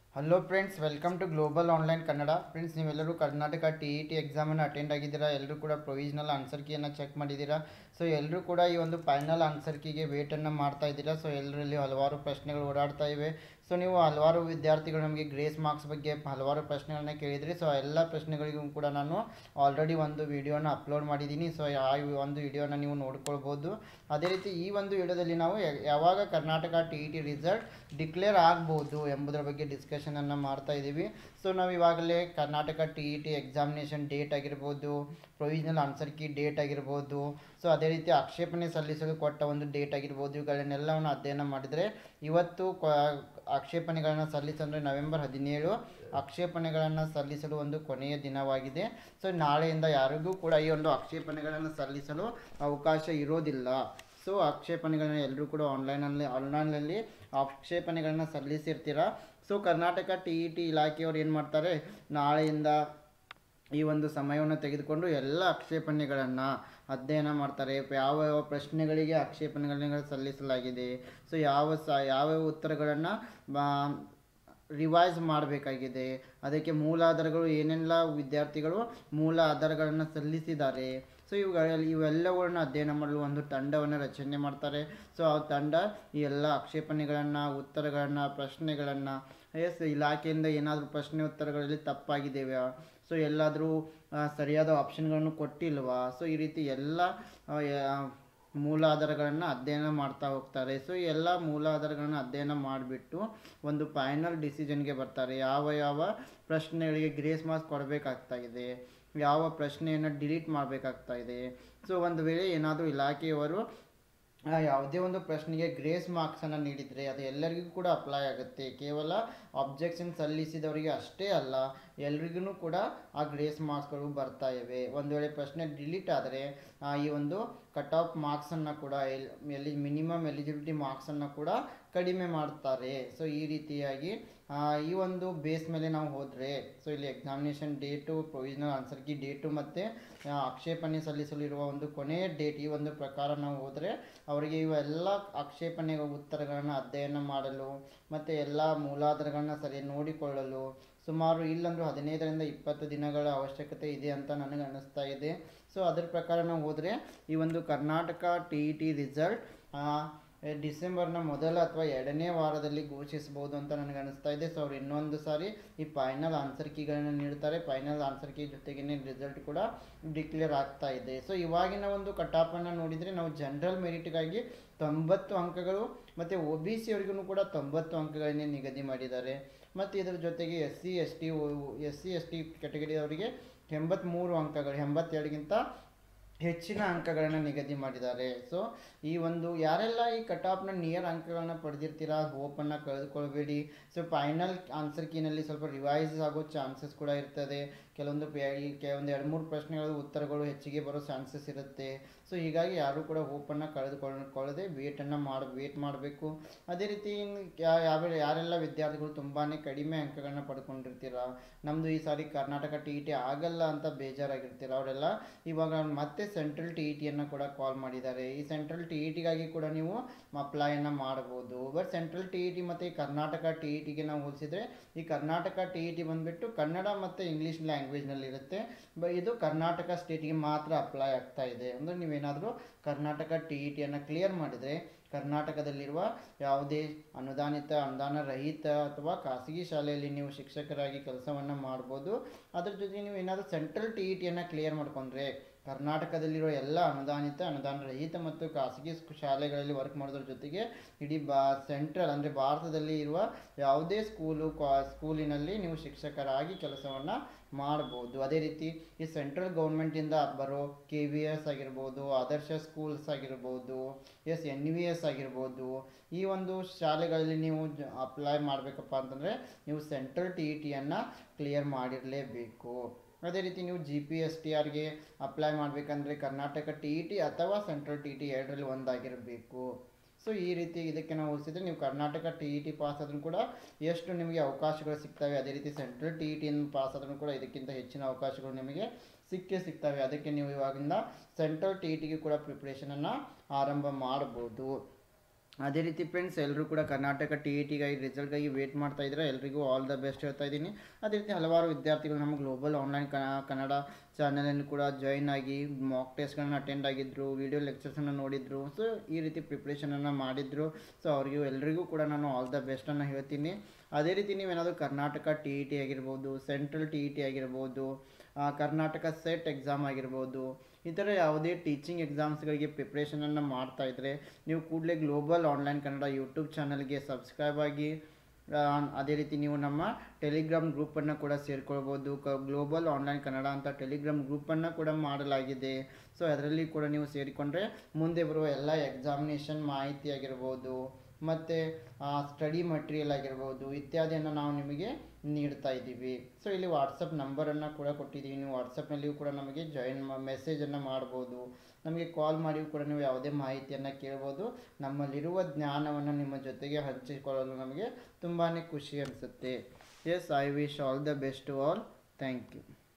hello friends welcome to global online Kannada friends ನೀವೆಲ್ಲರೂ Karnataka T E T ಎಕ್ಸಾಮನ್ನು attend ಆಗಿದ್ದೀರಾ ಎಲ್ಲರೂ ಕೂಡ ಪ್ರೊವಿಷನಲ್ ಆನ್ಸರ್ ಕೀಯನ್ನು ಚೆಕ್ ಮಾಡಿದ್ದೀರಾ ಸೊ ಎಲ್ಲರೂ ಕೂಡ ಈ ಒಂದು ಫೈನಲ್ ಆನ್ಸರ್ ಕೀಗೆ ವೇಟನ್ನು ಮಾಡ್ತಾ ಇದ್ದೀರಾ ಸೊ ಎಲ್ಲರಲ್ಲಿ ಹಲವಾರು ಪ್ರಶ್ನೆಗಳು ಓಡಾಡ್ತಾ ಇವೆ ಸೊ ನೀವು ಹಲವಾರು ವಿದ್ಯಾರ್ಥಿಗಳು ನಮಗೆ ಗ್ರೇಸ್ ಮಾರ್ಕ್ಸ್ ಬಗ್ಗೆ ಹಲವಾರು ಪ್ರಶ್ನೆಗಳನ್ನ ಕೇಳಿದ್ರಿ ಸೊ ಎಲ್ಲ ಪ್ರಶ್ನೆಗಳಿಗೂ ಕೂಡ ನಾನು ಆಲ್ರೆಡಿ ಒಂದು ವಿಡಿಯೋನ ಅಪ್ಲೋಡ್ ಮಾಡಿದ್ದೀನಿ ಸೊ ಆ ಒಂದು ವಿಡಿಯೋನ ನೀವು ನೋಡ್ಕೊಳ್ಬೋದು ಅದೇ ರೀತಿ ಈ ಒಂದು ವಿಡಿಯೋದಲ್ಲಿ ನಾವು ಯ- ಯಾವಾಗ Karnataka T E T result declare ಆಗ್ಬೋದು ಎಂಬುದರ ಬಗ್ಗೆ ಡಿಸ್ಕಷನನ್ನು ಮಾಡ್ತಾ ಇದ್ದೀವಿ ಸೊ ನಾವು ಇವಾಗಲೇ Karnataka T E T examination date ಆಗಿರ್ಬೋದು ಪ್ರೊವಿಷನಲ್ ಆನ್ಸರ್ ಕೀ ಡೇಟ್ ಆಗಿರ್ಬೋದು ಸೊ ಅದೇ ರೀತಿ ಆಕ್ಷೇಪಣೆ ಸಲ್ಲಿಸಲು ಕೊಟ್ಟ ಒಂದು ಡೇಟ್ ಆಗಿರ್ಬೋದು ಇವುಗಳನ್ನೆಲ್ಲವನ್ನು ಅಧ್ಯಯನ ಮಾಡಿದರೆ ಇವತ್ತು ಕ- ಆಕ್ಷೇಪಣೆಗಳನ್ನು ಸಲ್ಲಿಸಂದರೆ ನವೆಂಬರ್ ಹದಿನೇಳು ಆಕ್ಷೇಪಣೆಗಳನ್ನು ಸಲ್ಲಿಸಲು ಒಂದು ಕೊನೆಯ ದಿನವಾಗಿದೆ ಸೊ ನಾಳೆಯಿಂದ ಯಾರಿಗೂ ಕೂಡ ಈ ಒಂದು ಆಕ್ಷೇಪಣೆಗಳನ್ನು ಸಲ್ಲಿಸಲು ಅವಕಾಶ ಇರೋದಿಲ್ಲ ಸೊ ಆಕ್ಷೇಪಣೆಗಳನ್ನ ಎಲ್ಲರೂ ಕೂಡ ಆನ್ಲೈನಲ್ಲಿ ಆನ್ಲೈನಲ್ಲಿ ಆಕ್ಷೇಪಣೆಗಳನ್ನ ಸಲ್ಲಿಸಿರ್ತೀರ so Karnataka T E T ಇಲಾಖೆಯವರು ಏನು ಮಾಡ್ತಾರೆ ನಾಳೆಯಿಂದ ಈ ಒಂದು ಸಮಯವನ್ನು ತೆಗೆದುಕೊಂಡು ಎಲ್ಲ ಆಕ್ಷೇಪಣೆಗಳನ್ನು ಅಧ್ಯಯನ ಮಾಡ್ತಾರೆ ಯಾವ ಯಾವ ಪ್ರಶ್ನೆಗಳಿಗೆ ಆಕ್ಷೇಪಣೆಗಳನ್ನ ಸಲ್ಲಿಸಲಾಗಿದೆ ಸೊ ಯಾವ ಸ ಯಾವ್ಯಾವ ಉತ್ತರಗಳನ್ನು ರಿವೈಸ್ ಮಾಡಬೇಕಾಗಿದೆ ಅದಕ್ಕೆ ಮೂಲ ಆಧಾರಗಳು ಏನೆಲ್ಲ ವಿದ್ಯಾರ್ಥಿಗಳು ಮೂಲ ಆಧಾರಗಳನ್ನು ಸಲ್ಲಿಸಿದ್ದಾರೆ ಸೊ ಇವುಗಳಲ್ಲಿ ಇವೆಲ್ಲವುಗಳನ್ನ ಅಧ್ಯಯನ ಮಾಡಲು ಒಂದು ತಂಡವನ್ನು ರಚನೆ ಮಾಡ್ತಾರೆ ಸೊ ಆ ತಂಡ ಈ ಎಲ್ಲ ಆಕ್ಷೇಪಣೆಗಳನ್ನು ಉತ್ತರಗಳನ್ನು ಪ್ರಶ್ನೆಗಳನ್ನು ಎಸ್ ಇಲಾಖೆಯಿಂದ ಏನಾದರೂ ಪ್ರಶ್ನೆ ಉತ್ತರಗಳಲ್ಲಿ ತಪ್ಪಾಗಿದೆಯಾ ಸೊ ಎಲ್ಲಾದರೂ ಆ, ಸರಿಯಾದ ಆಪ್ಷನ್ಗಳನ್ನು ಕೊಟ್ಟಿಲ್ವಾ ಸೊ ಈ ರೀತಿ ಎಲ್ಲ ಆ, ಯಾ- ಮೂಲಾಧಾರಗಳನ್ನು ಅಧ್ಯಯನ ಮಾಡ್ತಾ ಹೋಗ್ತಾರೆ ಸೊ ಈ ಎಲ್ಲ ಮೂಲಾಧಾರಗಳನ್ನು ಅಧ್ಯಯನ ಮಾಡಿಬಿಟ್ಟು ಒಂದು ಫೈನಲ್ ಡಿಸಿಷನ್ಗೆ ಬರ್ತಾರೆ ಯಾವ ಯಾವ ಪ್ರಶ್ನೆಗಳಿಗೆ ಗ್ರೇಸ್ ಮಾರ್ಕ್ಸ್ ಕೊಡಬೇಕಾಗ್ತಾ ಇದೆ ಯಾವ ಪ್ರಶ್ನೆಯನ್ನು ಡಿಲೀಟ್ ಮಾಡಬೇಕಾಗ್ತಾ ಇದೆ ಸೊ ಒಂದು ವೇಳೆ ಏನಾದರೂ ಇಲಾಖೆಯವರು ಆ, ಯಾವುದೇ ಒಂದು ಪ್ರಶ್ನೆಗೆ ಗ್ರೇಸ್ ಮಾರ್ಕ್ಸನ್ನು ನೀಡಿದರೆ ಅದು ಎಲ್ಲರಿಗೂ ಕೂಡ ಅಪ್ಲೈ ಆಗುತ್ತೆ ಕೇವಲ ಅಬ್ಜೆಕ್ಷನ್ ಸಲ್ಲಿಸಿದವರಿಗೆ ಅಷ್ಟೇ ಅಲ್ಲ ಎಲ್ರಿಗೂ ಕೂಡ ಆ ಗ್ರೇಸ್ ಮಾರ್ಕ್ಸ್ಗಳು ಬರ್ತಾ ಇವೆ ಒಂದು ವೇಳೆ ಪ್ರಶ್ನೆ ಡಿಲೀಟ್ ಆದರೆ ಈ ಒಂದು ಕಟ್ ಆಫ್ ಮಾರ್ಕ್ಸನ್ನು ಕೂಡ ಎಲ್ ಎಲಿ ಮಿನಿಮಮ್ ಎಲಿಜಿಬಿಲಿಟಿ ಮಾರ್ಕ್ಸನ್ನು ಕೂಡ ಕಡಿಮೆ ಮಾಡ್ತಾರೆ ಸೊ ಈ ರೀತಿಯಾಗಿ ಆ, ಈ ಒಂದು ಬೇಸ್ ಮೇಲೆ ನಾವು ಹೋದರೆ ಸೊ ಇಲ್ಲಿ examination date provisional answer key date ಮತ್ತು ಆಕ್ಷೇಪಣೆ ಸಲ್ಲಿಸಲು ಇರುವ ಒಂದು ಕೊನೆಯ ಡೇಟ್ ಈ ಒಂದು ಪ್ರಕಾರ ನಾವು ಹೋದರೆ ಅವರಿಗೆ ಇವೆಲ್ಲ ಆಕ್ಷೇಪಣೆ ಉತ್ತರಗಳನ್ನು ಅಧ್ಯಯನ ಮಾಡಲು ಮತ್ತು ಎಲ್ಲ ಮೂಲಾಧಾರಗಳನ್ನ ಸರಿ ನೋಡಿಕೊಳ್ಳಲು ಸುಮಾರು ಇಲ್ಲಂದ್ರೂ ಹದಿನೈದರಿಂದ ಇಪ್ಪತ್ತು ದಿನಗಳ ಅವಶ್ಯಕತೆ ಇದೆ ಅಂತ ನನಗೆ ಅನ್ನಿಸ್ತಾ ಇದೆ ಸೊ ಅದರ ಪ್ರಕಾರ ನಾವು ಹೋದರೆ ಈ ಒಂದು Karnataka T E T result ಡಿಸೆಂಬರ್ನ ಮೊದಲ ಅಥವಾ ಎರಡನೇ ವಾರದಲ್ಲಿ ಘೋಷಿಸಬಹುದು ಅಂತ ನನಗೆ ಅನಿಸ್ತಾ ಇದೆ ಸೊ ಅವ್ರು ಇನ್ನೊಂದು ಸಾರಿ ಈ ಫೈನಲ್ ಆನ್ಸರ್ ಕೀಗಳನ್ನು ನೀಡ್ತಾರೆ ಫೈನಲ್ ಆನ್ಸರ್ ಕೀ ಜೊತೆಗೇನೆ ರಿಸಲ್ಟ್ ಕೂಡ ಡಿಕ್ಲೇರ್ ಆಗ್ತಾ ಇದೆ ಸೊ ಇವಾಗಿನ ಒಂದು ಕಟಾಪನ್ನು ನೋಡಿದರೆ ನಾವು ಜನರಲ್ ಮೆರಿಟ್ಗಾಗಿ ತೊಂಬತ್ತು ಅಂಕಗಳು ಮತ್ತು ಒ ಬಿ ಸಿ ಅವರಿಗೂ ಕೂಡ ತೊಂಬತ್ತು ಅಂಕಗಳನ್ನೇ ನಿಗದಿ ಮಾಡಿದ್ದಾರೆ ಮತ್ತು ಇದರ ಜೊತೆಗೆ S C S T S C S T category ಅವರಿಗೆ ಎಂಬತ್ತ್ಮೂರು ಅಂಕಗಳು ಎಂಬತ್ತೆರಡಿಗಿಂತ ಹೆಚ್ಚಿನ ಅಂಕಗಳನ್ನು ನಿಗದಿ ಮಾಡಿದ್ದಾರೆ ಸೊ ಈ ಒಂದು ಯಾರೆಲ್ಲ ಈ ಕಟ್ ಆಫ್ನ ನಿಯರ್ ಅಂಕಗಳನ್ನ ಪಡೆದಿರ್ತೀರಾ ಹೋಪನ್ನು ಕಳೆದುಕೊಳ್ಬೇಡಿ ಸೊ ಫೈನಲ್ ಆನ್ಸರ್ ಕೀನಲ್ಲಿ ಸ್ವಲ್ಪ ರಿವೈಸ್ ಆಗೋ ಚಾನ್ಸಸ್ ಕೂಡ ಇರ್ತದೆ ಕೆಲವೊಂದು ಪೇ- ಈ ಕೆಲವೊಂದು ಎರಡು ಮೂರು ಪ್ರಶ್ನೆಗಳು ಉತ್ತರಗಳು ಹೆಚ್ಚಿಗೆ ಬರೋ ಚಾನ್ಸಸ್ ಇರುತ್ತೆ ಸೊ ಹೀಗಾಗಿ ಯಾರೂ ಕೂಡ ಹೋಪನ್ನು ಕಳೆದುಕೊಳ್ಳದೆ ವೇಟನ್ನು ಮಾಡಿ ವೇಟ್ ಮಾಡಬೇಕು ಅದೇ ರೀತಿ ಇನ್ನು ಯಾ- ಯಾವ ಯಾರೆಲ್ಲ ವಿದ್ಯಾರ್ಥಿಗಳು ತುಂಬಾ ಕಡಿಮೆ ಅಂಕಗಳನ್ನ ಪಡ್ಕೊಂಡಿರ್ತೀರ ನಮ್ಮದು ಈ ಸಾರಿ ಕರ್ನಾಟಕ ಟಿ ಇ ಟಿ ಆಗಲ್ಲ ಅಂತ ಬೇಜಾರಾಗಿರ್ತೀರ ಅವರೆಲ್ಲ ಇವಾಗ ಮತ್ತೆ ಸೆಂಟ್ರಲ್ ಟಿ ಇ ಟಿಯನ್ನು ಕೂಡ ಕಾಲ್ ಮಾಡಿದ್ದಾರೆ ಈ ಸೆಂಟ್ರಲ್ ಟಿ ಇ ಟಿಗಾಗಿ ಕೂಡ ನೀವು ಅಪ್ಲೈಯನ್ನು ಮಾಡ್ಬೋದು but central T E T ಮತ್ತು ಈ ಕರ್ನಾಟಕ ಟಿ ಇ ಟಿಗೆ ನಾವು ಹೋಲಿಸಿದ್ರೆ ಈ ಕರ್ನಾಟಕ ಟಿ ಇ ಟಿ ಬಂದುಬಿಟ್ಟು ಕನ್ನಡ ಮತ್ತು ಇಂಗ್ಲೀಷ್ ಲ್ಯಾಂಗ್ವೇಜ್ನಲ್ಲಿ ಇರುತ್ತೆ ಬ ಇದು ಕರ್ನಾಟಕ ಸ್ಟೇಟಿಗೆ ಮಾತ್ರ ಅಪ್ಲೈ ಆಗ್ತಾ ಇದೆ ಅಂದರೆ ನೀವೇನಾದರೂ ಕರ್ನಾಟಕ ಟಿ ಇ ಟಿಯನ್ನು ಕ್ಲಿಯರ್ ಮಾಡಿದರೆ ಕರ್ನಾಟಕದಲ್ಲಿರುವ ಯಾವುದೇ ಅನುದಾನಿತ ಅನುದಾನ ರಹಿತ ಅಥವಾ ಖಾಸಗಿ ಶಾಲೆಯಲ್ಲಿ ನೀವು ಶಿಕ್ಷಕರಾಗಿ ಕೆಲಸವನ್ನು ಮಾಡ್ಬೋದು ಅದ್ರ ಜೊತೆಗೆ ನೀವು ಏನಾದರೂ ಸೆಂಟ್ರಲ್ ಟಿ ಇ ಟಿಯನ್ನು ಕ್ಲಿಯರ್ ಮಾಡ್ಕೊಂಡ್ರೆ ಕರ್ನಾಟಕದಲ್ಲಿರೋ ಎಲ್ಲ ಅನುದಾನಿತ ಅನುದಾನ ರಹಿತ ಮತ್ತು ಖಾಸಗಿ ಸ್ಕೂ- ಶಾಲೆಗಳಲ್ಲಿ ವರ್ಕ್ ಮಾಡೋದ್ರ ಜೊತೆಗೆ ಇಡೀ ಬಾ ಸೆಂಟ್ರಲ್ ಅಂದರೆ ಭಾರತದಲ್ಲಿ ಇರುವ ಯಾವುದೇ ಸ್ಕೂಲು ಕಾ ಸ್ಕೂಲಿನಲ್ಲಿ ನೀವು ಶಿಕ್ಷಕರಾಗಿ ಕೆಲಸವನ್ನು ಮಾಡ್ಬೋದು ಅದೇ ರೀತಿ ಈ ಸೆಂಟ್ರಲ್ ಗೌರ್ಮೆಂಟಿಂದ ಬರೋ ಕೆ ವಿ ಎಸ್ ಆಗಿರ್ಬೋದು ಆದರ್ಶ ಸ್ಕೂಲ್ಸ್ ಆಗಿರ್ಬೋದು ಎಸ್ ಎನ್ ವಿ ಎಸ್ ಆಗಿರ್ಬೋದು ಈ ಒಂದು ಶಾಲೆಗಳಲ್ಲಿ ನೀವು ಅಪ್ಲೈ ಮಾಡಬೇಕಪ್ಪ ಅಂತಂದರೆ ನೀವು ಸೆಂಟ್ರಲ್ ಟಿ ಇ ಟಿಯನ್ನು ಕ್ಲಿಯರ್ ಮಾಡಿರಲೇಬೇಕು ಅದೇ ರೀತಿ ನೀವು ಜಿ ಪಿ ಎಸ್ ಟಿ ಆರ್ಗೆ ಅಪ್ಲೈ ಮಾಡಬೇಕಂದ್ರೆ ಕರ್ನಾಟಕ ಟಿ ಇ ಟಿ ಅಥವಾ ಸೆಂಟ್ರಲ್ ಟಿ ಇ ಟಿ ಎರಡರಲ್ಲಿ ಒಂದಾಗಿರಬೇಕು ಸೊ ಈ ರೀತಿ ಇದಕ್ಕೆ ನಾವು ಹೋಲಿಸಿದ್ರೆ ನೀವು Karnataka T E T pass ಆದ್ರೂ ಕೂಡ ಎಷ್ಟು ನಿಮಗೆ ಅವಕಾಶಗಳು ಸಿಗ್ತವೆ ಅದೇ ರೀತಿ ಸೆಂಟ್ರಲ್ ಟಿ ಇ ಟಿಯನ್ನು ಪಾಸ್ ಆದ್ರೂ ಕೂಡ ಇದಕ್ಕಿಂತ ಹೆಚ್ಚಿನ ಅವಕಾಶಗಳು ನಿಮಗೆ ಸಿಕ್ಕೇ ಸಿಗ್ತವೆ ಅದಕ್ಕೆ ನೀವು ಇವಾಗಿಂದ ಸೆಂಟ್ರಲ್ ಟಿ ಇ ಟಿಗೆ ಕೂಡ ಪ್ರಿಪ್ರೇಷನನ್ನು ಆರಂಭ ಮಾಡ್ಬೋದು ಅದೇ ರೀತಿ ಫ್ರೆಂಡ್ಸ್ ಎಲ್ಲರೂ ಕೂಡ ಕರ್ನಾಟಕ ಟಿ ಇ ಟಿಗಾಗಿ ರಿಸಲ್ಟ್ಗಾಗಿ ವೇಟ್ ಮಾಡ್ತಾ ಇದ್ದಾರೆ ಎಲ್ರಿಗೂ ಆಲ್ ದ ಬೆಸ್ಟ್ ಹೇಳ್ತಾ ಇದ್ದೀನಿ ಅದೇ ರೀತಿ ಹಲವಾರು ವಿದ್ಯಾರ್ಥಿಗಳು ನಮ್ಮ ಗ್ಲೋಬಲ್ ಆನ್ಲೈನ್ ಕನ್ನಡ ಚಾನಲನ್ನು ಕೂಡ ಜಾಯಿನ್ ಆಗಿ ಮಾಕ್ ಟೆಸ್ಟ್ಗಳನ್ನ ಅಟೆಂಡ್ ಆಗಿದ್ದರು ವಿಡಿಯೋ ಲೆಕ್ಚರ್ಸನ್ನು ನೋಡಿದ್ರು ಸೊ ಈ ರೀತಿ ಪ್ರಿಪ್ರೇಷನನ್ನು ಮಾಡಿದ್ರು ಸೊ ಅವರಿಗೂ ಎಲ್ರಿಗೂ ಕೂಡ ನಾನು ಆಲ್ ದ ಬೆಸ್ಟನ್ನು ಹೇಳ್ತೀನಿ ಅದೇ ರೀತಿ ನೀವೇನಾದರೂ ಕರ್ನಾಟಕ ಟಿ ಇ ಟಿ ಆಗಿರ್ಬೋದು ಸೆಂಟ್ರಲ್ ಟಿ ಇ ಟಿ ಆಗಿರ್ಬೋದು ಆ, ಕರ್ನಾಟಕ ಸೆಟ್ ಎಕ್ಸಾಮ್ ಆಗಿರ್ಬೋದು ಈ ಥರ ಯಾವುದೇ ಟೀಚಿಂಗ್ ಎಕ್ಸಾಮ್ಸ್ಗಳಿಗೆ ಪ್ರಿಪ್ರೇಷನನ್ನು ಮಾಡ್ತಾ ಇದ್ದರೆ ನೀವು ಕೂಡಲೇ ಗ್ಲೋಬಲ್ ಆನ್ಲೈನ್ ಕನ್ನಡ ಯೂಟ್ಯೂಬ್ ಚಾನಲ್ಗೆ ಸಬ್ಸ್ಕ್ರೈಬ್ ಆಗಿ ಆ, ಅದೇ ರೀತಿ ನೀವು ನಮ್ಮ ಟೆಲಿಗ್ರಾಮ್ ಗ್ರೂಪನ್ನು ಕೂಡ ಸೇರ್ಕೊಳ್ಬೋದು ಕ ಗ್ಲೋಬಲ್ ಆನ್ಲೈನ್ ಕನ್ನಡ ಅಂತ ಟೆಲಿಗ್ರಾಮ್ ಗ್ರೂಪನ್ನು ಕೂಡ ಮಾಡಲಾಗಿದೆ ಸೊ ಅದರಲ್ಲಿ ಕೂಡ ನೀವು ಸೇರಿಕೊಂಡ್ರೆ ಮುಂದೆ ಬರುವ ಎಲ್ಲ ಎಕ್ಸಾಮಿನೇಷನ್ ಮಾಹಿತಿ ಆಗಿರ್ಬೋದು ಮತ್ತು ಸ್ಟಡಿ ಮಟೀರಿಯಲ್ ಆಗಿರ್ಬೋದು ಇತ್ಯಾದಿಯನ್ನು ನಾವು ನಿಮಗೆ ನೀಡ್ತಾ ಇದ್ದೀವಿ ಸೊ ಇಲ್ಲಿ ವಾಟ್ಸಪ್ ನಂಬರನ್ನು ಕೂಡ ಕೊಟ್ಟಿದ್ದೀವಿ ನೀವು ವಾಟ್ಸಪ್ನಲ್ಲಿಯೂ ಕೂಡ ನಮಗೆ ಜಾಯಿನ್ ಮಾ ಮೆಸೇಜನ್ನು ಮಾಡ್ಬೋದು ನಮಗೆ ಕಾಲ್ ಮಾಡಿಯೂ ಕೂಡ ನೀವು ಯಾವುದೇ ಮಾಹಿತಿಯನ್ನು ಕೇಳ್ಬೋದು ನಮ್ಮಲ್ಲಿರುವ ಜ್ಞಾನವನ್ನು ನಿಮ್ಮ ಜೊತೆಗೆ ಹಂಚಿಕೊಳ್ಳಲು ನಮಗೆ ತುಂಬಾ ಖುಷಿ ಅನಿಸುತ್ತೆ yes I wish all the best to all thank you